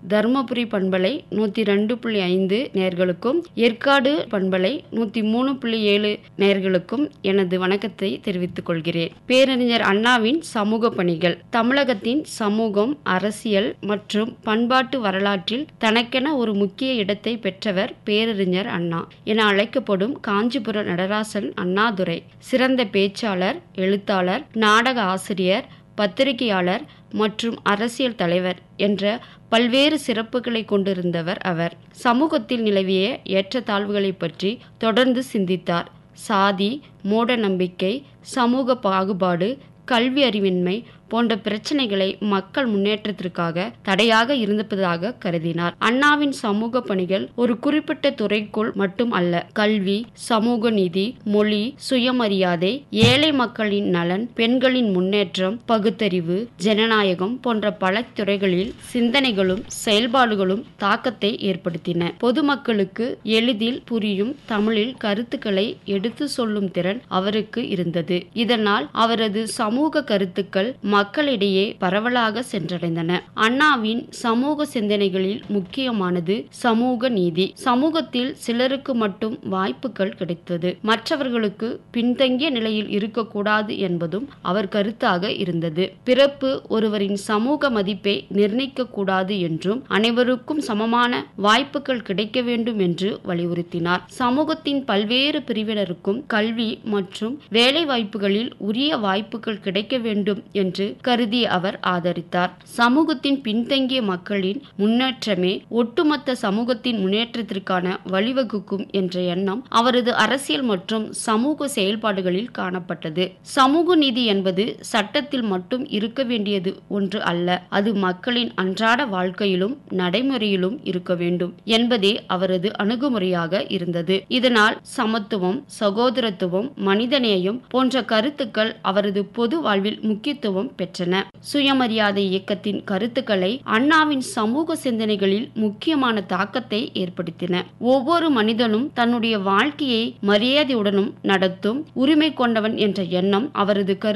தருமபுரி பண்பலை நூத்தி ரெண்டு புள்ளி ஐந்து நேர்களுக்கும் ஏற்காடு பண்பலை நூத்தி மூணு புள்ளி ஏழு நேர்களுக்கும் எனது வணக்கத்தை தெரிவித்துக் கொள்கிறேன் பேரறிஞர் அண்ணாவின் சமூக பணிகள் தமிழகத்தின் சமூகம் அரசியல் மற்றும் பண்பாட்டு வரலாற்றில் தனக்கென ஒரு முக்கிய இடத்தை பெற்றவர் பேரறிஞர் அண்ணா என அழைக்கப்படும் காஞ்சிபுர நடராசன் அண்ணாதுரை சிறந்த பேச்சாளர் எழுத்தாளர் நாடக ஆசிரியர் பத்திரிகையாளர் மற்றும் அரசியல் தலைவர் என்ற பல்வேறு சிறப்புகளை கொண்டிருந்தவர் அவர் சமூகத்தில் நிலவிய ஏற்றத்தாழ்வுகளை பற்றி தொடர்ந்து சிந்தித்தார் சாதி மூட நம்பிக்கை சமூக பாகுபாடு கல்வி அறிவின்மை போன்ற பிரச்சனைகளை மக்கள் முன்னேற்றத்திற்காக தடையாக இருந்ததாக கருதினார் அண்ணாவின் சமூக பணிகள் ஒரு குறிப்பிட்ட துறைக்குள் மட்டும் அல்ல கல்வி சமூக நீதி மொழி சுயமரியாதை ஏழை மக்களின் நலன் பெண்களின் முன்னேற்றம் பகுத்தறிவு ஜனநாயகம் போன்ற பல துறைகளில் சிந்தனைகளும் செயல்பாடுகளும் தாக்கத்தை ஏற்படுத்தின பொதுமக்களுக்கு எளிதில் புரியும் தமிழில் கருத்துக்களை எடுத்து சொல்லும் திறன் அவருக்கு இருந்தது இதனால் அவரது சமூக கருத்துக்கள் மக்களிடையே பரவலாக சென்றடைந்தன அண்ணாவின் சமூக சிந்தனைகளில் முக்கியமானது சமூக நீதி சமூகத்தில் சிலருக்கு மட்டும் வாய்ப்புகள் கிடைத்தது மற்றவர்களுக்கு பின்தங்கிய நிலையில் இருக்கக்கூடாது என்பதும் அவர் கருத்தாக இருந்தது பிறப்பு ஒருவரின் சமூக மதிப்பை நிர்ணயிக்க கூடாது என்றும் அனைவருக்கும் சமமான வாய்ப்புகள் கிடைக்க வேண்டும் என்று வலியுறுத்தினார் சமூகத்தின் பல்வேறு பிரிவினருக்கும் கல்வி மற்றும் வேலை வாய்ப்புகளில் உரிய வாய்ப்புகள் கிடைக்க வேண்டும் என்று கருதி அவர் ஆதரித்தார் சமூகத்தின் பின்தங்கிய மக்களின் முன்னேற்றமே ஒட்டுமொத்த சமூகத்தின் முன்னேற்றத்திற்கான வழிவகுக்கும் என்ற எண்ணம் அவரது அரசியல் மற்றும் சமூக செயல்பாடுகளில் காணப்பட்டது சமூக நீதி என்பது சட்டத்தில் மட்டும் இருக்க வேண்டியது ஒன்று அல்ல அது மக்களின் அன்றாட வாழ்க்கையிலும் நடைமுறையிலும் இருக்க வேண்டும் என்பதே அவரது அணுகுமுறையாக இருந்தது இதனால் சமத்துவம் சகோதரத்துவம் மனிதநேயம் போன்ற கருத்துக்கள் அவரது பொது வாழ்வில் முக்கியத்துவம் பெற்றன சுயமரியாதை இயக்கத்தின் கருத்துக்களை அண்ணாவின் சமூக சிந்தனைகளில் முக்கியமான தாக்கத்தை ஏற்படுத்தின ஒவ்வொரு மனிதனும் தன்னுடைய வாழ்க்கையை மரியாதையுடனும் நடத்தும் உரிமை கொண்டவன் என்ற எண்ணம் அவரது கரு